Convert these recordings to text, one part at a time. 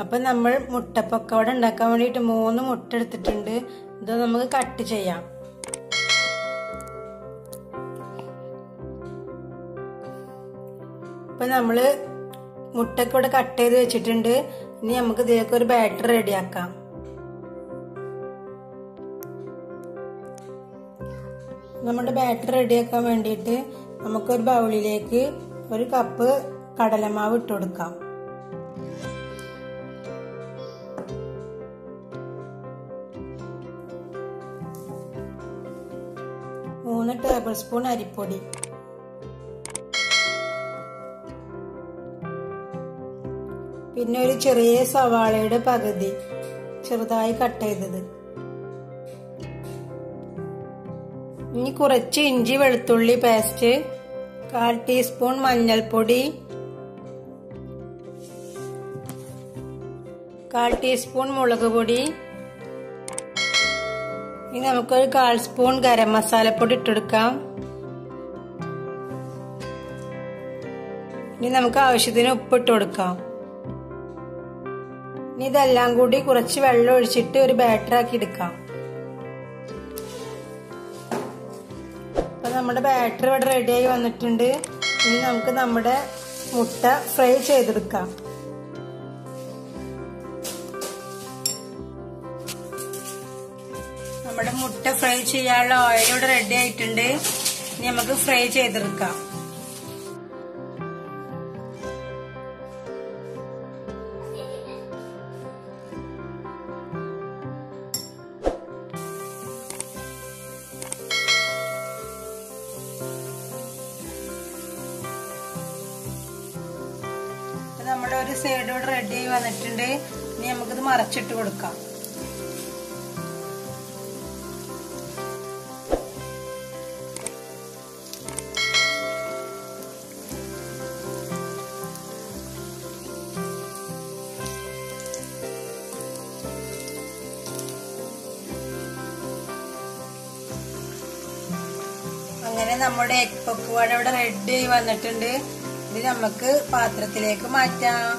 അപ്പം നമ്മൾ മുട്ടപ്പക്കവട ഉണ്ടാക്കാൻ വേണ്ടിയിട്ട് മൂന്ന് മുട്ട എടുത്തിട്ടുണ്ട് ഇത് നമുക്ക് കട്ട് ചെയ്യാം അപ്പം നമ്മൾ മുട്ടൊക്കെ ഇവിടെ കട്ട് ചെയ്ത് വെച്ചിട്ടുണ്ട് ഇനി നമുക്ക് ഇതിലേക്ക് ഒരു ബാറ്റർ റെഡിയാക്കാം നമ്മുടെ ബാറ്റർ റെഡിയാക്കാൻ വേണ്ടിയിട്ട് നമുക്കൊരു ബൗളിലേക്ക് ഒരു കപ്പ് കടലമാവ് ഇട്ട് കൊടുക്കാം മൂന്ന് ടേബിൾ സ്പൂൺ അരിപ്പൊടി പിന്നെ ഒരു ചെറിയ സവാളയുടെ പകുതി ചെറുതായി കട്ട് ചെയ്തത് ഇനി കുറച്ച് ഇഞ്ചി വെളുത്തുള്ളി പേസ്റ്റ് കാൽ ടീസ്പൂൺ മഞ്ഞൾപ്പൊടി കാൽ ടീസ്പൂൺ മുളക് പൊടി ഇനി നമുക്കൊരു കാൽ സ്പൂൺ ഗരം മസാലപ്പൊടി ഇട്ടെടുക്കാം ഇനി നമുക്ക് ആവശ്യത്തിന് ഉപ്പിട്ട് കൊടുക്കാം ഇനി ഇതെല്ലാം കൂടി കുറച്ച് വെള്ളം ഒഴിച്ചിട്ട് ഒരു ബാറ്റർ ആക്കി എടുക്കാം അപ്പൊ നമ്മുടെ ബാറ്റർ ഇവിടെ റെഡിയായി വന്നിട്ടുണ്ട് ഇനി നമുക്ക് നമ്മുടെ മുട്ട ഫ്രൈ ചെയ്തെടുക്കാം നമ്മുടെ മുട്ട ഫ്രൈ ചെയ്യാനുള്ള ഓയിൽ ഇവിടെ റെഡി ആയിട്ടുണ്ട് ഇനി നമുക്ക് ഫ്രൈ ചെയ്തെടുക്കാം നമ്മുടെ ഒരു സൈഡ് ഇവിടെ റെഡി ആയി വന്നിട്ടുണ്ട് ഇനി നമുക്കിത് മറച്ചിട്ട് കൊടുക്കാം അങ്ങനെ നമ്മുടെ എഗ് പക്കുവാട ഇവിടെ റെഡി ആയി വന്നിട്ടുണ്ട് ഇത് നമുക്ക് പാത്രത്തിലേക്ക് മാറ്റാം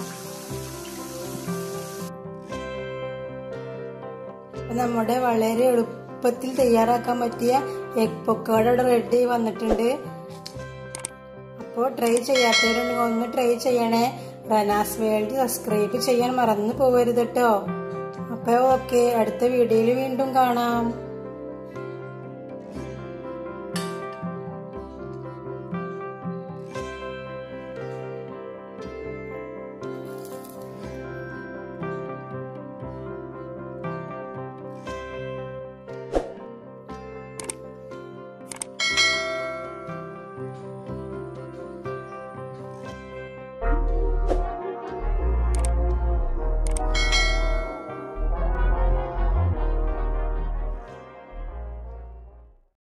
നമ്മുടെ വളരെ എളുപ്പത്തിൽ തയ്യാറാക്കാൻ പറ്റിയ എഗ് പൊക്കോട ഇവിടെ റെഡി വന്നിട്ടുണ്ട് അപ്പോൾ ട്രൈ ചെയ്യാത്തവരുണ്ടെങ്കിൽ ഒന്ന് ട്രൈ ചെയ്യണേ റനാസ് വേൾഡ് സബ്സ്ക്രൈബ് ചെയ്യാൻ മറന്നു പോകരുത് കേട്ടോ അപ്പോൾ ഓക്കെ അടുത്ത വീഡിയോയിൽ വീണ്ടും കാണാം